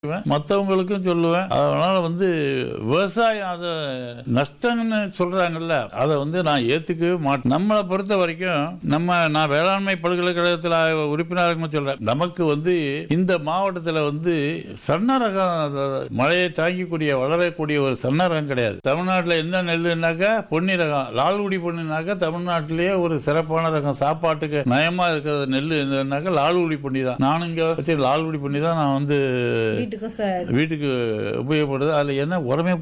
மற்றவங்களுக்கும் சொல்லுவேன் அதனால வந்து விவசாயம் அதை நஷ்டம்னு சொல்றாங்கல்ல அதை வந்து நான் ஏத்துக்கவே மாட்டேன் நம்மளை பொறுத்த வரைக்கும் நம்ம நான் வேளாண்மை பல்கலைக்கழகத்தில் உறுப்பினராக சொல்றேன் நமக்கு வந்து இந்த மாவட்டத்தில் வந்து சன்ன ரகம் அது மழையை தாங்கிக்கூடிய வளரக்கூடிய ஒரு சன்ன ரகம் கிடையாது தமிழ்நாட்டில் எந்த நெல்லுனாக்கா பொன்னி ரகம் லால்குடி பொன்னினாக்கா தமிழ்நாட்டிலேயே ஒரு சிறப்பான ரகம் சாப்பாட்டுக்கு நயமா இருக்கிற நெல் என்னன்னாக்கா லால்குடி பொன்னி தான் நானும் இங்கே வச்சு லால்குடி பொன்னி தான் நான் வந்து வீட்டுக்கும் சார் வீட்டுக்கு உபயோகப்படுது அதில் என்ன உரமே